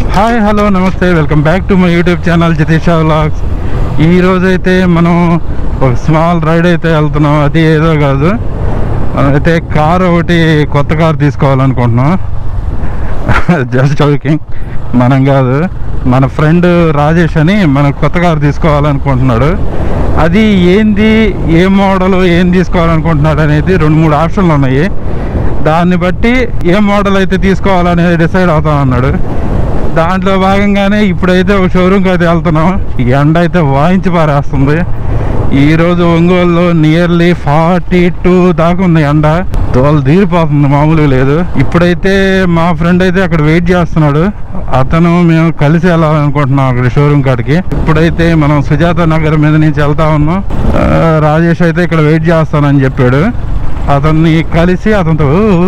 Hi hello నమస్తే welcome back to my YouTube channel Jatisha vlogs ఈ రోజు అయితే మనం ఒక స్మాల్ రైడ్ అయితే వెళ్తున్నాం అది ఏదో కాదు అయితే కార్ ఒకటి కొత్త కార్ తీసుకోవాలనుకుంటున్నాం జస్ట్ జోకింగ్ మనం కాదు మన ఫ్రెండ్ రాజేష్ అని మన కొత్త కార్ తీసుకోవాలనుకుంటున్నాడు అది ఏంది ఏ మోడల్ ఏం తీసుకోవాలనుకుంటున్నాడు అనేది రెండు మూడు ఆప్షన్లు ఉన్నాయి దాన్ని బట్టి ఏ మోడల్ అయితే తీసుకోవాలనేది డిసైడ్ అవుతా అన్నాడు దాంట్లో భాగంగానే ఇప్పుడైతే ఒక షోరూమ్కి అయితే వెళ్తున్నాం ఈ ఎండ అయితే వాయించి పారేస్తుంది ఈ రోజు ఒంగోలులో నియర్లీ ఫార్టీ టూ దాకా ఉంది ఎండ తోలు తీరిపోతుంది మామూలుగా లేదు ఇప్పుడైతే మా ఫ్రెండ్ అయితే అక్కడ వెయిట్ చేస్తున్నాడు అతను మేము కలిసి వెళ్ళాలనుకుంటున్నాం అక్కడ షోరూమ్ కాడికి ఇప్పుడైతే మనం సుజాత నగర్ మీద నుంచి వెళ్తా ఉన్నాం ఆ, రాజేష్ అయితే ఇక్కడ వెయిట్ చేస్తానని చెప్పాడు అతన్ని కలిసి అతనితో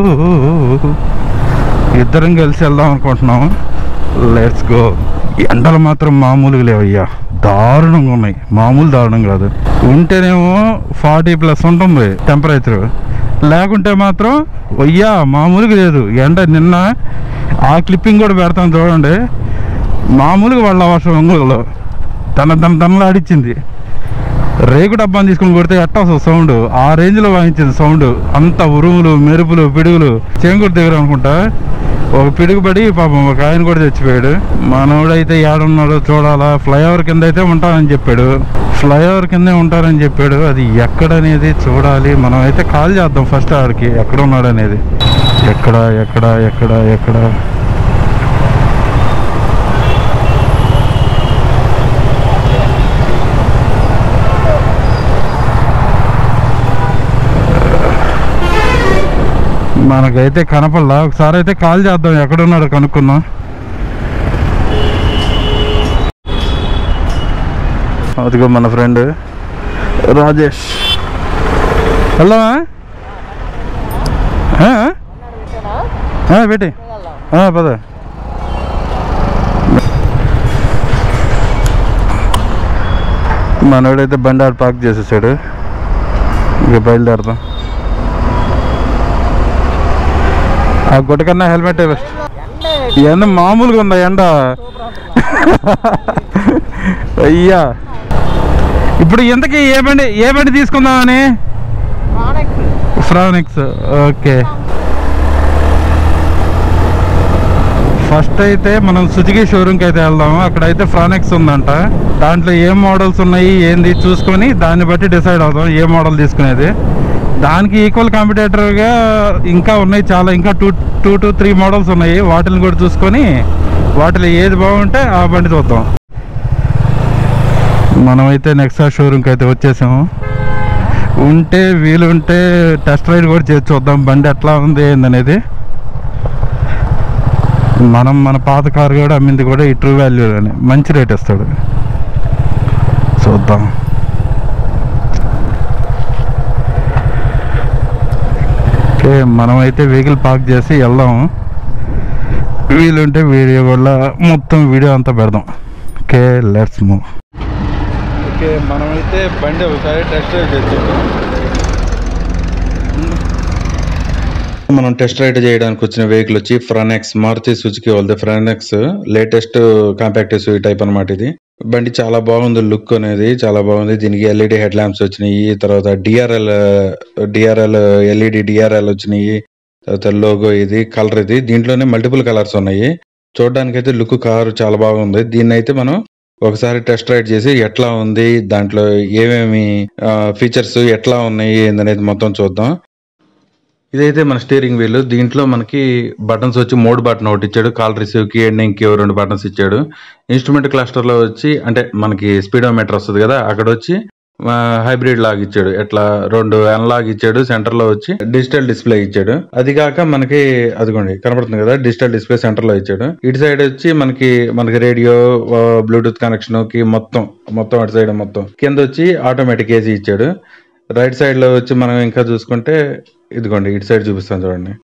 ఇద్దరం కలిసి వెళ్దాం అనుకుంటున్నాం లెట్స్ గో ఎండలు మాత్రం మామూలుగా లేవయ్యా దారుణంగా ఉన్నాయి మామూలు దారుణం కాదు ఉంటేనేమో ఫార్టీ ప్లస్ ఉంటుంది టెంపరేచర్ లేకుంటే మాత్రం అయ్యా మామూలుగా లేదు ఎండ నిన్న ఆ క్లిప్పింగ్ కూడా పెడతాను చూడండి మామూలుగా వాళ్ళ వర్షం ఒంగోలులో తన తన తనలాడిచ్చింది రేకు డబ్బాని తీసుకుని కొడితే ఎట్టా వస్తుంది సౌండ్ ఆ రేంజ్ లో వాయించింది సౌండ్ అంత ఉరుములు మెరుపులు పిడుగులు చేంగుడు దగ్గర అనుకుంటా ఒక పిడుగు పడి పాపం ఒక ఆయన కూడా చచ్చిపోయాడు మనోడైతే ఏడున్నాడో చూడాలా ఫ్లైఓవర్ కింద అయితే ఉంటానని చెప్పాడు ఫ్లైఓవర్ కిందే ఉంటారని చెప్పాడు అది ఎక్కడనేది చూడాలి మనం అయితే కాల్ చేద్దాం ఫస్ట్ ఆడికి ఎక్కడ ఉన్నాడు అనేది ఎక్కడ ఎక్కడ ఎక్కడ ఎక్కడ మనకైతే కనపడలా ఒకసారి అయితే కాల్ చేద్దాం ఎక్కడున్నాడో కనుక్కుందాం అదిగో మన ఫ్రెండ్ రాజేష్ హలో పెట్టి ఆ, పద మనోడైతే బండి ఆడ పార్క్ చేసేసాడు ఇక బయలుదేరదాం ఆ గుట్ట కన్నా హెల్మెట్ బెస్ట్ ఎండ మామూలుగా ఉందా ఎండ అయ్యా ఇప్పుడు ఇంతకీ ఏ బండి ఏ బండి తీసుకుందామని ఫ్రానిక్స్ ఓకే ఫస్ట్ అయితే మనం సుజుకి షోరూమ్కి అయితే వెళ్దాము అక్కడైతే ఫ్రానిక్స్ ఉందంట దాంట్లో ఏ మోడల్స్ ఉన్నాయి ఏంది చూసుకొని దాన్ని బట్టి డిసైడ్ అవుదాం ఏ మోడల్ తీసుకునేది దానికి ఈక్వల్ కాంపిటేటర్గా ఇంకా ఉన్నాయి చాలా ఇంకా two two to three models ఉన్నాయి వాటిని కూడా చూసుకొని వాటిలో ఏది బాగుంటే ఆ బండి చూద్దాం మనమైతే నెక్స్ట్ షోరూమ్కి అయితే వచ్చేసాము ఉంటే వీలుంటే టెస్ట్ రైడ్ కూడా చేసి చూద్దాం బండి ఎట్లా ఉంది ఏందనేది మనం మన పాత కారు కూడా అమ్మింది కూడా ఈ ట్రూ వాల్యూ అని మంచి రేట్ ఇస్తాడు చూద్దాం ఓకే మనమైతే వెహికల్ పార్క్ చేసి వెళ్దాం వీలుంటే వీడియో కూడా మొత్తం వీడియో అంతా పెడదాం ఓకే లెట్స్ మూవ్ ఓకే మనమైతే బండి ఒకసారి టెస్ట్ డ్రైవ్ చేద్దాం మనం టెస్ట్ రైడ్ చేయడానికి వచ్చిన వెహికల్ వచ్చి ఫ్రానెక్స్ మారుతి సుజుకి వాళ్ళది Fronx latest compact SUV type అన్నమాట ఇది బండి చాలా బాగుంది లుక్ అనేది చాలా బాగుంది దీనికి ఎల్ఈడి హెడ్ ల్యాంప్స్ వచ్చినాయి తర్వాత డిఆర్ఎల్ డిఆర్ఎల్ ఎల్ఈడి డిఆర్ఎల్ వచ్చినాయి తర్వాత లోగో ఇది కలర్ ఇది దీంట్లోనే మల్టిపుల్ కలర్స్ ఉన్నాయి చూడడానికి అయితే లుక్ కారు చాలా బాగుంది దీన్ని అయితే మనం ఒకసారి టెస్ట్ రైడ్ చేసి ఎట్లా ఉంది దాంట్లో ఏమేమి ఫీచర్స్ ఎట్లా ఉన్నాయి ఏందనేది మొత్తం చూద్దాం ఇదైతే మన స్టీరింగ్ వీల్ దీంట్లో మనకి బటన్స్ వచ్చి మూడు బటన్ ఒకటి ఇచ్చాడు కాల్ రిసీవ్ కి ఎండింగ్ కి రెండు బటన్స్ ఇచ్చాడు ఇన్స్ట్రుమెంట్ క్లస్టర్ లో వచ్చి అంటే మనకి స్పీడోమీటర్ వస్తుంది కదా అక్కడ వచ్చి హైబ్రిడ్ లాగ్ ఇచ్చాడు ఎట్లా రెండు అనలాగ్ ఇచ్చాడు సెంటర్ లో వచ్చి డిజిటల్ డిస్ప్లే ఇచ్చాడు అది కాక మనకి అదిగోండి కనపడుతుంది కదా డిజిటల్ డిస్ప్లే సెంటర్ లో ఇచ్చాడు ఇటు సైడ్ వచ్చి మనకి మనకి రేడియో బ్లూటూత్ కనెక్షన్ కి మొత్తం మొత్తం అటు సైడ్ మొత్తం కింద వచ్చి ఆటోమేటిక్ ఏసీ ఇచ్చాడు రైట్ సైడ్ లో వచ్చి మనం ఇంకా చూసుకుంటే ఇదిగోండి ఇటు సైడ్ చూపిస్తాను చూడండి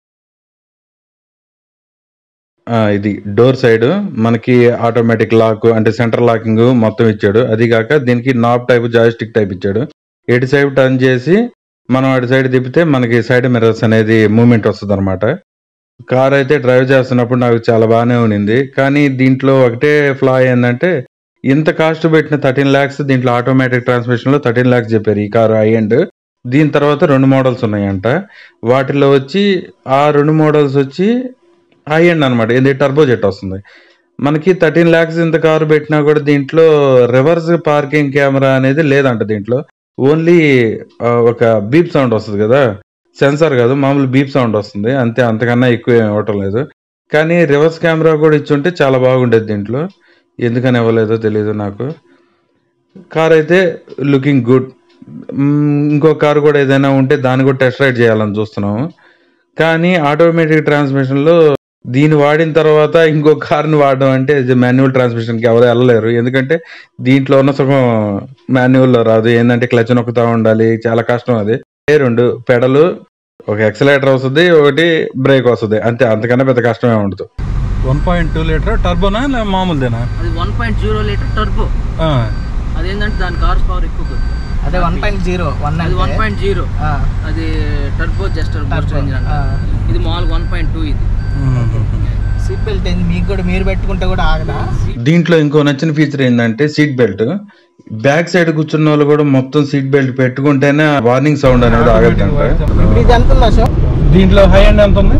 ఆ, ఇది డోర్ సైడ్ మనకి ఆటోమేటిక్ లాక్ అంటే సెంటర్ లాకింగ్ మొత్తం ఇచ్చాడు అది కాక దీనికి నాబ్ టైప్ జాయిస్టిక్ టైప్ ఇచ్చాడు ఎటు సైడ్ టర్న్ చేసి మనం అటు సైడ్ తిప్పితే మనకి సైడ్ మిర్రర్స్ అనేది మూమెంట్ వస్తుంది అనమాట కార్ అయితే డ్రైవ్ చేస్తున్నప్పుడు నాకు చాలా బాగానే ఉండింది కానీ దీంట్లో ఒకటే ఫ్లా ఏంటంటే ఇంత కాస్ట్ పెట్టిన థర్టీన్ ల్యాక్స్ దీంట్లో ఆటోమేటిక్ ట్రాన్స్మిషన్ లో థర్టీన్ ల్యాక్స్ చెప్పారు ఈ కారు హై అండ్ దీని తర్వాత రెండు మోడల్స్ ఉన్నాయంట వాటిలో వచ్చి ఆ రెండు మోడల్స్ వచ్చి హై ఎండ్ అనమాట ఏంది టర్బో జెట్ వస్తుంది మనకి థర్టీన్ ల్యాక్స్ ఇంత కారు పెట్టినా కూడా దీంట్లో రివర్స్ పార్కింగ్ కెమెరా అనేది లేదంట దీంట్లో ఓన్లీ ఒక బీప్ సౌండ్ వస్తుంది కదా సెన్సార్ కాదు మామూలు బీప్ సౌండ్ వస్తుంది అంతే అంతకన్నా ఎక్కువ ఏం ఇవ్వటం లేదు కానీ రివర్స్ కెమెరా కూడా ఇచ్చుంటే చాలా బాగుండేది దీంట్లో ఎందుకని ఇవ్వలేదో తెలియదు నాకు కార్ అయితే లుకింగ్ గుడ్ ఇంకో కారు కూడా ఏదైనా ఉంటే దాన్ని కూడా టెస్ట్ రైడ్ చేయాలని చూస్తున్నాము కానీ ఆటోమేటిక్ ట్రాన్స్మిషన్లో దీన్ని వాడిన తర్వాత ఇంకో కార్ని వాడడం అంటే మాన్యువల్ ట్రాన్స్మిషన్కి ఎవరు వెళ్ళలేరు ఎందుకంటే దీంట్లో ఉన్న సుఖం మాన్యువల్లో రాదు ఏంటంటే క్లచ్ నొక్కుతా ఉండాలి చాలా కష్టం అది ఏ రెండు పెడలు ఒక ఎక్సలేటర్ వస్తుంది ఒకటి బ్రేక్ వస్తుంది అంతే అంతకన్నా పెద్ద కష్టమే ఉండదు వన్ పాయింట్ టూ లీటర్ టర్బోనా లేదా మామూలుదేనా అది one point zero litre turbo ఆ, అదేంటంటే దాని కార్స్ పవర్ ఎక్కువ కొద్ది. అదే వన్ పాయింట్ జీరో వన్ అది వన్ పాయింట్ జీరో అది టర్బో జస్టర్ బూస్టర్ ఇంజిన్ అంట ఇది మామూలుగా వన్ పాయింట్ టూ ఇది సీట్ బెల్ట్ ఏంది మీకు కూడా మీరు పెట్టుకుంటే కూడా ఆగదా దీంట్లో ఇంకో నచ్చిన ఫీచర్ ఏంటంటే సీట్ బెల్ట్ బ్యాక్ సైడ్ కూర్చున్న వాళ్ళు కూడా మొత్తం సీట్ బెల్ట్ పెట్టుకుంటేనే వార్నింగ్ సౌండ్ అనేది ఆగద్దంట ఇప్పుడు ఇది ఎంత ఉందా షో దీంట్లో హై అండ్ ఎంత ఉంది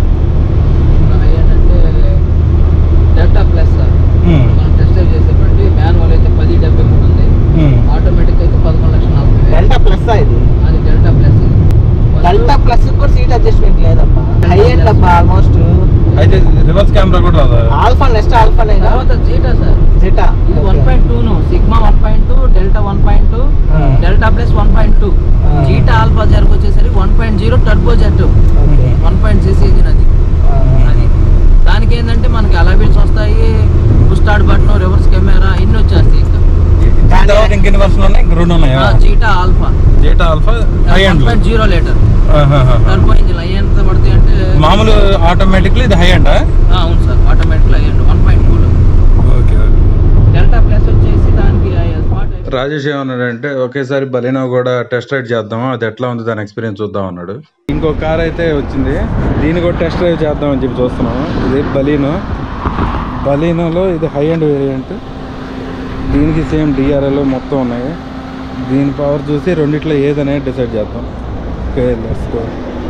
ఏంటంటే డెల్టా ప్లస్ సార్ ఉమ్, మనం టెస్ట్ డ్రైవ్ చేసే బండి మాన్యువల్ అయితే పది డెబ్బై మూడు ఉంది ఉమ్. ఆటోమేటిక్ అయితే పదకొండు లక్షల నలభై వేలు డెల్టా ప్లస్ ఇది అది డెల్టా ప్లస్ డెల్టా ప్లస్ కూడా సీట్ అడ్జస్ట్మెంట్ లేదమ్మా హై ఎండ్ అబ్బా ఆల్మోస్ట్ అయితే రివర్స్ కెమెరా కూడా రాదా ఆల్ఫా నెక్స్ట్ ఆల్ఫానే తర్వాత జీటా సార్ జిటా ఇది వన్ పాయింట్ టూ ను Sigma one point two Delta one point two Delta plus one point two Ah. Zeta Alpha జెర్కి వచ్చేసరికి one point zero turbo jet okay one point six engine అది అది దానికి ఏంటంటే మనకి అలబిల్స్ వస్తాయి స్టార్ట్ బటన్ రివర్స్ కెమెరా ఇన్ని వచ్చేస్తాయి ఇంకా దీని తర్వాత ఇంకెన్ని వర్షన్ ఉన్నాయి ఇంక రెండు ఉన్నాయా Zeta Alpha Zeta Alpha high one and point zero litre turbo engine అయ్యి ఎంత పడతాయి అంటే మామూలు ఆటోమేటిక్లీ ఇది హై అండ్ ఆ, అవును సార్ ఆటోమేటిక్ అయ్యండి వన్ పాయింట్ టూలో ఓకే ఓకే డెల్టా ప్లస్ వచ్చేసి దానికి స్పాట్ రాజేష్ ఏమన్నాడంటే ఒకేసారి బలినో కూడా టెస్ట్ రైడ్ చేద్దాం అది ఎట్లా ఉంది దాని ఎక్స్పీరియన్స్ చూద్దాం అన్నాడు ఇంకో కార్ అయితే వచ్చింది దీన్ని కూడా టెస్ట్ డ్రైవ్ చేద్దాం అని చెప్పి చూస్తున్నాము ఇది బలీనో బలీనోలో ఇది హై అండ్ వేరియంట్ దీనికి సేమ్ డిఆర్ఎల్ మొత్తం ఉన్నాయి దీని పవర్ చూసి రెండిట్లో ఏదనేది డిసైడ్ చేద్దాం ఓకే లెట్స్ గో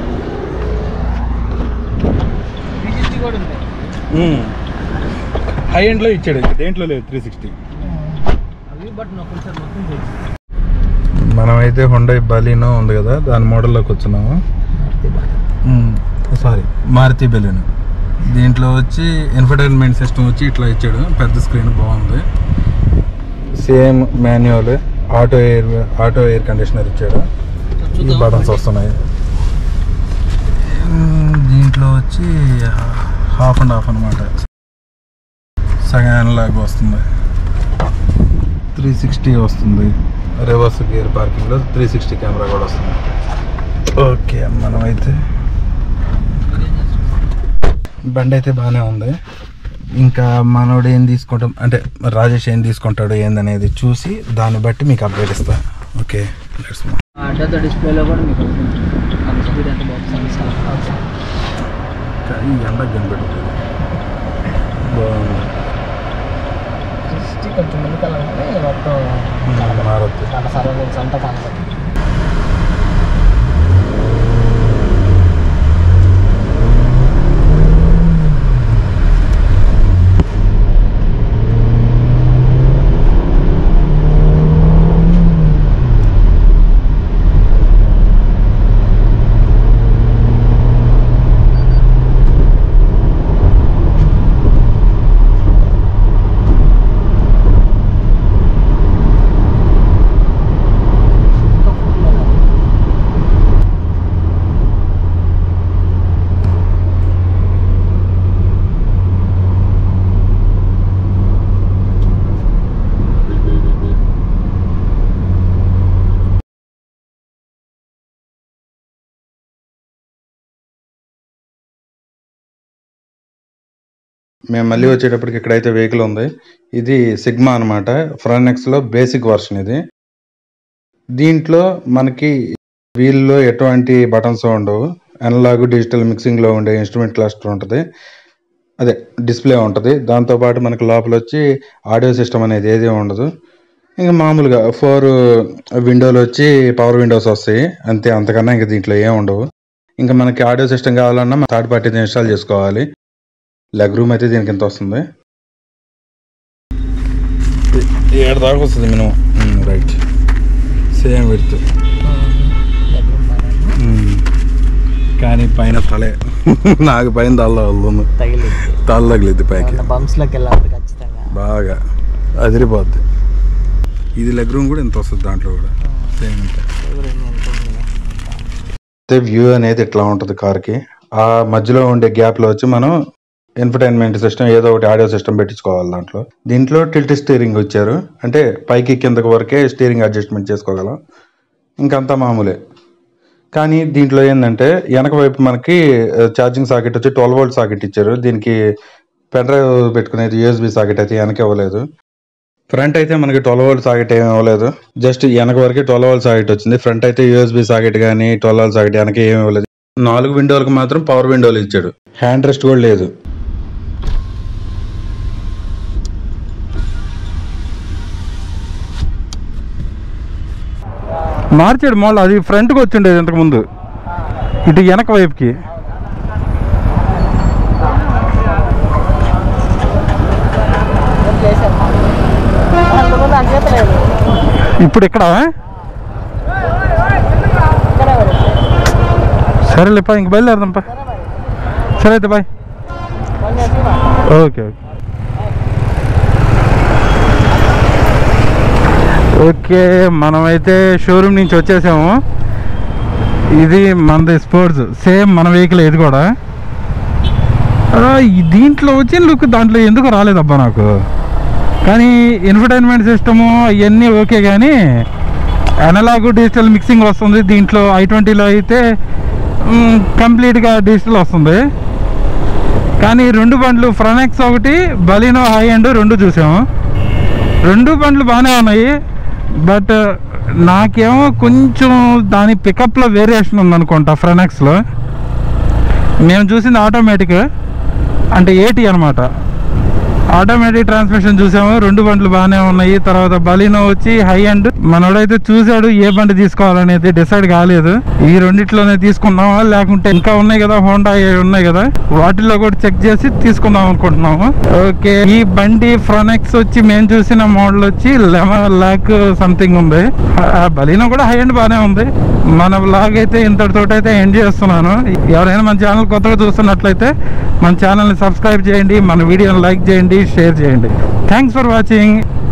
కూడా ఉంది హై ఎండ్లో ఇచ్చాడు దేంట్లో లేదు త్రీ సిక్స్టీ అవి బటన్ ఒకసారి మొత్తం తెలుసు మనమైతే హుండై బలీనో ఉంది కదా దాని మోడల్లోకి వచ్చినాము సారీ మారుతి బెలూన్ దీంట్లో వచ్చి ఇన్ఫర్టైన్మెంట్ సిస్టమ్ వచ్చి ఇట్లా ఇచ్చాడు పెద్ద స్క్రీన్ బాగుంది same manual auto air auto air conditioner ఇచ్చాడు ఈ బటన్స్ వస్తున్నాయి ఉమ్, దీంట్లో వచ్చి హాఫ్ అండ్ హాఫ్ అనమాట సగం లాగా వస్తుంది త్రీ సిక్స్టీ వస్తుంది రివర్స్ గేర్ పార్కింగ్లో త్రీ సిక్స్టీ కెమెరా కూడా వస్తుంది ఓకే మనమైతే బండి అయితే బాగానే ఉంది ఇంకా మనోడు ఏం తీసుకుంటాం అంటే రాజేష్ ఏం తీసుకుంటాడు ఏందనేది చూసి దాన్ని బట్టి మీకు అప్డేట్ ఇస్తా ఓకే లెట్స్ అడ్డతో డిస్ప్లేలో కూడా మీకు అవుతుంది అంత స్పీడ్ ఎంత బాగుంది ఈ ఎండ కనిపెడుతుంది బాగుంది సిక్స్టీ కొంచెం ముందుకెళ్ళాలంటే మొత్తం మారుతి చాలా సరౌండింగ్స్ అంతా కనపడుతుంది ఇంకా ఫుల్ మేము మళ్ళీ వచ్చేటప్పటికి ఇక్కడైతే వెహికల్ ఉంది ఇది సిగ్మా అనమాట ఫ్రానెక్స్ లో బేసిక్ వర్షన్ ఇది దీంట్లో మనకి వీల్లో ఎటువంటి బటన్స్ ఉండవు అనలాగ్ డిజిటల్ మిక్సింగ్లో ఉండే ఇన్స్ట్రుమెంట్ క్లస్టర్ ఉంటుంది అదే డిస్ప్లే ఉంటుంది దాంతోపాటు మనకు లోపల వచ్చి ఆడియో సిస్టమ్ అనేది ఏది ఉండదు ఇంకా మామూలుగా ఫోర్ విండోలు వచ్చి పవర్ విండోస్ వస్తాయి అంతే అంతకన్నా ఇంకా దీంట్లో ఏం ఉండవు ఇంకా మనకి ఆడియో సిస్టమ్ కావాలన్నా థర్డ్ పార్టీది ఇన్స్టాల్ చేసుకోవాలి లెగ్ రూమ్ అయితే దీనికి ఎంత వస్తుంది ఏడు దాకా వస్తుంది మినిమం రైట్ సేమ్ విడుతు కానీ పైన తలే నాకు పైన తల వస్తుంది తగిలింది తల తగిలిద్ది పైకి బంప్స్ లోకి వెళ్ళాలి ఖచ్చితంగా బాగా అదిరిపోద్ది ఇది లెగ్ రూమ్ కూడా ఎంత వస్తుంది దాంట్లో కూడా సేమ్ ఉంటాయి అయితే వ్యూ అనేది ఇట్లా ఉంటుంది కార్కి ఆ మధ్యలో ఉండే గ్యాప్ లో వచ్చి మనం ఎంటర్టైన్మెంట్ సిస్టమ్ ఏదో ఒకటి ఆడియో సిస్టమ్ పెట్టించుకోవాలి దాంట్లో దీంట్లో టిల్ట్ స్టీరింగ్ వచ్చారు అంటే పైకి కిందకి వరకే స్టీరింగ్ అడ్జస్ట్మెంట్ చేసుకోగలం ఇంకంతా మామూలే కానీ దీంట్లో ఏంటంటే వెనక వైపు మనకి ఛార్జింగ్ సాకెట్ వచ్చి ట్వెల్వ్ వోల్ట్ సాకెట్ ఇచ్చారు దీనికి పెన్ డ్రైవ్ పెట్టుకునేది యూఎస్బి సాకెట్ అయితే వెనక ఇవ్వలేదు ఫ్రంట్ అయితే మనకి ట్వెల్వ్ వోల్ట్ సాకెట్ ఏమి ఇవ్వలేదు జస్ట్ వెనక వరకే ట్వెల్వ్ వోల్ట్ సాకెట్ వచ్చింది ఫ్రంట్ అయితే యూఎస్బి సాకెట్ కానీ ట్వెల్వ్ వోల్ట్ సాకెట్ వెనక ఏమి ఇవ్వలేదు నాలుగు విండోలకు మాత్రం పవర్ విండోలు ఇచ్చాడు హ్యాండ్ రెస్ట్ కూడా లేదు మార్చాడు మళ్ళీ అది ఫ్రంట్కి వచ్చిండేది ఇంతకు ముందు ఇటు వెనక వైపుకి అంతకుముందు అంచేత లేదు ఇప్పుడు ఇక్కడ ఇక్కడే పడింది. సరేలేపా ఇంక బయలుదేరదాంపా సరే అయితే బాయ్ ఫోన్ చేసి మా ఓకే ఓకే ఓకే మనమైతే షోరూమ్ నుంచి వచ్చేసాము ఇది మనది స్పోర్ట్స్ సేమ్ మన వెహికల్ ఇది కూడా ఆ, ఈ దీంట్లో వచ్చిన లుక్ దాంట్లో ఎందుకు రాలేదబ్బా నాకు కానీ ఇన్ఫర్టైన్మెంట్ సిస్టము అవన్నీ ఓకే కానీ అనలాగ్ డిజిటల్ మిక్సింగ్ వస్తుంది దీంట్లో ఐ ట్వంటీలో అయితే మ్, కంప్లీట్గా డిజిటల్ వస్తుంది కానీ రెండు బండ్లు ఫ్రనెక్స్ ఒకటి బలినో హై అండ్ రెండు చూసాము రెండు బండ్లు బాగానే ఉన్నాయి బట్ నాకేమో కొంచెం దాని పికప్లో వేరియేషన్ ఉందనుకుంటా ఫ్రనెక్స్లో మేము చూసింది ఆటోమేటిక్ అంటే ఏటీ అనమాట ఆటోమేటిక్ ట్రాన్స్మిషన్ చూసాము రెండు బండ్లు బాగానే ఉన్నాయి తర్వాత బలినో వచ్చి హై అండ్ మనోడైతే చూశాడు ఏ బండి తీసుకోవాలనేది డిసైడ్ కాలేదు ఈ రెండిట్లోనే తీసుకున్నామా లేకుంటే ఇంకా ఉన్నాయి కదా హోండా ఉన్నాయి కదా వాటిల్లో కూడా చెక్ చేసి తీసుకుందాం అనుకుంటున్నాము ఓకే ఈ బండి ఫ్రోనెక్స్ వచ్చి మేము చూసిన మోడల్ వచ్చి లెవెన్ ల్యాక్ సంథింగ్ ఉంది ఆ బలినో కూడా హై అండ్ బాగానే ఉంది మన బ్లాగ్ అయితే ఇంతటితో అయితే ఎండ్ చేస్తున్నాను ఎవరైనా మన ఛానల్ కొత్తగా చూస్తున్నట్లయితే మన ఛానల్ని సబ్స్క్రైబ్ చేయండి మన వీడియోని లైక్ చేయండి షేర్ చేయండి థ్యాంక్స్ ఫర్ వాచింగ్